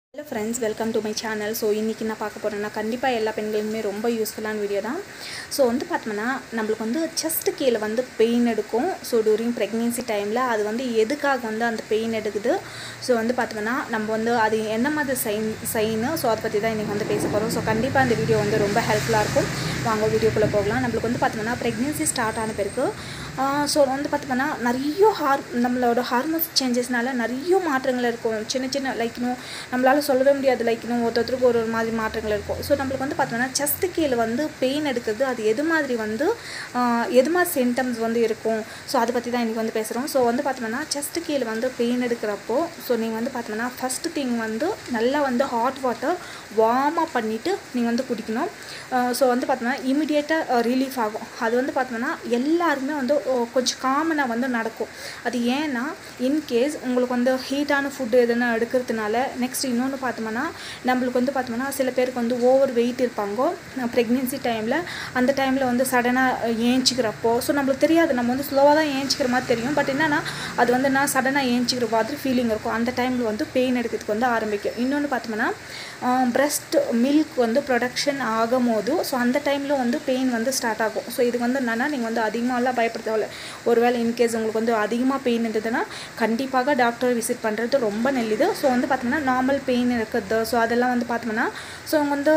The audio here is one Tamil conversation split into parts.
hello friends welcome to my channel so இன்றைக்கி நான் பார்க்க போகிறேன்னா கண்டிப்பாக எல்லா பெண்களுக்குமே ரொம்ப யூஸ்ஃபுல்லான வீடியோ தான் ஸோ வந்து பார்த்தோம்னா நம்மளுக்கு வந்து செஸ்ட்டு கீழே வந்து பெயின் எடுக்கும் ஸோ டூரிங் ப்ரெக்னென்சி டைமில் அது வந்து எதுக்காக வந்து அந்த பெயின் எடுக்குது ஸோ வந்து பார்த்தோம்னா நம்ம வந்து அது என்ன மாதிரி சைன் சைனு ஸோ அதை பற்றி தான் இன்றைக்கி வந்து பேச போகிறோம் ஸோ கண்டிப்பாக அந்த வீடியோ வந்து ரொம்ப ஹெல்ப்ஃபுல்லாக இருக்கும் வாங்க வீடியோக்குள்ளே போகலாம் நம்மளுக்கு வந்து பார்த்தோம்னா ப்ரெக்னென்சி ஸ்டார்ட் ஆன பிறகு ஸோ வந்து பார்த்தோம்னா நிறைய ஹார் நம்மளோட ஹார்மோன்ஸ் சேஞ்சஸ்னால நிறைய மாற்றங்கள் இருக்கும் சின்ன சின்ன லைக் இன்னும் நம்மளால் சொல்லவே முடியாது லைக் இன்னும் ஒருத்தருக்கு ஒரு ஒரு மாதிரி மாற்றங்கள் இருக்கும் ஸோ நம்மளுக்கு வந்து பார்த்தோம்னா செஸ்ட் கீழே வந்து பெயின் எடுக்கிறது அது எது மாதிரி வந்து ஆஹ், எது மாதிரி சிம்டம்ஸ் வந்து இருக்கும் ஸோ அதை பற்றி தான் இன்றைக்கி வந்து பேசுகிறோம் ஸோ வந்து பார்த்தோம்னா செஸ்ட் கீழே வந்து பெயின் எடுக்கிறப்போ ஸோ நீங்கள் வந்து பார்த்தோம்னா ஃபஸ்ட்டு திங் வந்து நல்லா வந்து ஹாட் வாட்டர் வார்மாக பண்ணிவிட்டு நீங்கள் வந்து குடிக்கணும் ஸோ வந்து பார்த்தோம்னா இமிடியேட்டாக ரிலீஃப் ஆகும் அது வந்து பார்த்தோம்னா எல்லாருமே வந்து ஓ, கொஞ்சம் காமனாக வந்து நடக்கும் அது ஏன்னா இன்கேஸ் உங்களுக்கு வந்து ஹீட்டான ஃபுட்டு எதுனா எடுக்கிறதுனால நெக்ஸ்ட் இன்னொன்று பார்த்தோம்னா நம்மளுக்கு வந்து பார்த்தோம்னா சில பேருக்கு வந்து ஓவர் வெயிட் இருப்பாங்க ப்ரெக்னென்சி டைமில் அந்த டைமில் வந்து சடனாக ஏஞ்சிக்கிறப்போ ஸோ நம்மளுக்கு தெரியாது நம்ம வந்து ஸ்லோவாக தான் ஏஞ்சிக்கிற மாதிரி தெரியும் பட் என்னன்னா அது வந்து நான் சடனாக ஏஞ்சிக்கிற மாதிரி ஃபீலிங் இருக்கும் அந்த டைமில் வந்து பெயின் எடுக்கிறதுக்கு வந்து ஆரம்பிக்கும் இன்னொன்று பார்த்தோம்னா பிரஸ்ட் மில்க் வந்து ப்ரொடக்ஷன் ஆகும் போது ஸோ அந்த டைமில் வந்து பெயின் வந்து ஸ்டார்ட் ஆகும் ஸோ இது வந்து என்னென்னா நீங்கள் வந்து அதிகமாகலாம் பயப்பட தேவையில்ல ஒருவேளை இன்கேஸ் உங்களுக்கு வந்து அதிகமாக பெயின் இருந்ததுன்னா கண்டிப்பாக டாக்டர் விசிட் பண்ணுறது ரொம்ப நல்லது ஸோ வந்து பார்த்தோம்னா நார்மல் பெயின் இருக்குது ஸோ அதெல்லாம் வந்து பார்த்தோம்னா ஸோ வந்து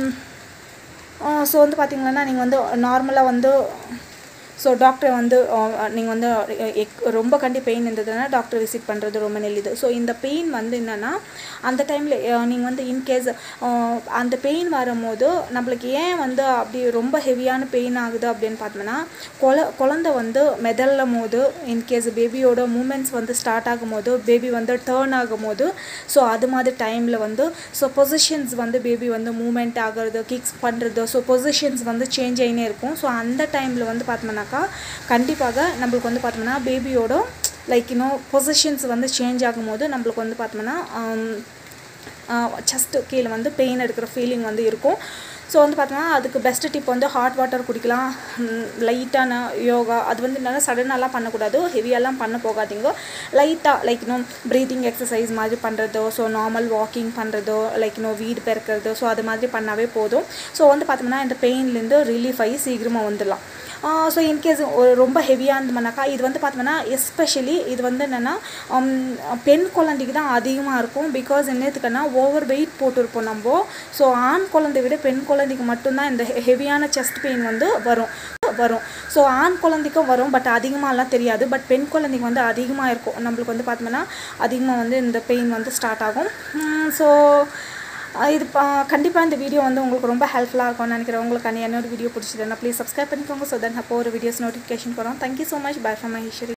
ஸோ வந்து பார்த்தீங்கன்னா நீங்கள் வந்து நார்மலாக வந்து ஸோ டாக்டர் வந்து நீங்கள் வந்து எக்- ரொம்ப கண்டி பெயின் இருந்ததுன்னா டாக்டர் விசிட் பண்ணுறது ரொம்ப நல்லது ஸோ இந்த பெயின் வந்து என்னென்னா அந்த டைமில் நீங்கள் வந்து இன்கேஸ் அந்த பெயின் வரும்போது நம்மளுக்கு ஏன் வந்து அப்படி ரொம்ப ஹெவியான பெயின் ஆகுது அப்படின்னு பார்த்தோம்னா குழ குழந்தை வந்து மெதல்லும் போது இன்கேஸ் பேபியோட மூமெண்ட்ஸ் வந்து ஸ்டார்ட் ஆகும் போது பேபி வந்து டேர்ன் ஆகும் போது ஸோ அது மாதிரி டைமில் வந்து ஸோ பொசிஷன்ஸ் வந்து பேபி வந்து மூமெண்ட் ஆகிறது கிக்ஸ் பண்ணுறது ஸோ பொசிஷன்ஸ் வந்து சேஞ்ச் ஆகினே இருக்கும் ஸோ அந்த டைமில் வந்து பார்த்தோம்னாக்கா கண்டிப்பாக நம்மளுக்கு வந்து பார்த்தோம்னா பேபியோட லைக் இன்னும் பொசிஷன்ஸ் வந்து சேஞ்ச் ஆகும்போது நம்மளுக்கு வந்து பார்த்தோம்னா செஸ்ட்டு கீழே வந்து பெயின் எடுக்கிற ஃபீலிங் வந்து இருக்கும் ஸோ வந்து பார்த்தோம்னா அதுக்கு பெஸ்ட் டிப் வந்து ஹாட் வாட்டர் குடிக்கலாம் லைட்டான யோகா அது வந்து நல்லா சடனாலாம் பண்ணக்கூடாது ஹெவியெல்லாம் பண்ண போகாதீங்க லைட்டாக லைக் இன்னும் ப்ரீத்திங் எக்ஸசைஸ் மாதிரி பண்ணுறதோ ஸோ நார்மல் வாக்கிங் பண்ணுறதோ லைக் இன்னும் வீடு பெருக்கிறது ஸோ அது மாதிரி பண்ணாவே போதும் ஸோ வந்து பார்த்தோம்னா இந்த பெயின்லேருந்து ரிலீஃப் ஆகி சீக்கிரமாக வந்துடலாம் ஸோ இன்கேஸ் ரொம்ப ஹெவியாக இருந்தோம்னாக்கா இது வந்து பார்த்தோம்னா எஸ்பெஷலி இது வந்து என்னென்னா பெண் குழந்தைக்கு தான் அதிகமாக இருக்கும் பிகாஸ் என்னத்துக்குன்னா ஓவர் வெயிட் போட்டிருப்போம் நம்ம ஸோ ஆண் குழந்தை விட பெண் குழந்தைக்கு மட்டும்தான் இந்த ஹெவியான செஸ்ட் பெயின் வந்து வரும் வரும் ஸோ ஆண் குழந்தைக்கும் வரும் பட் அதிகமாகலாம் தெரியாது பட் பெண் குழந்தைக்கு வந்து அதிகமாக இருக்கும் நம்மளுக்கு வந்து பார்த்தோம்னா அதிகமாக வந்து இந்த பெயின் வந்து ஸ்டார்ட் ஆகும் ஸோ இது கண்டிப்பாக இந்த வீடியோ வந்து உங்களுக்கு ரொம்ப ஹெல்ப்ஃபுல்லாக இருக்கும்னு நினைக்கிறேன் உங்களுக்கு என்னோட வீடியோ பிடிச்சதுன்னா ப்ளீஸ் சப்ஸ்கிரைப் பண்ணிக்கோங்க ஸோ தட் அப்போ ஒரு வீடியோஸ் நோட்டிஃபிகேஷன் வரும் thank you so much bye from Maheswari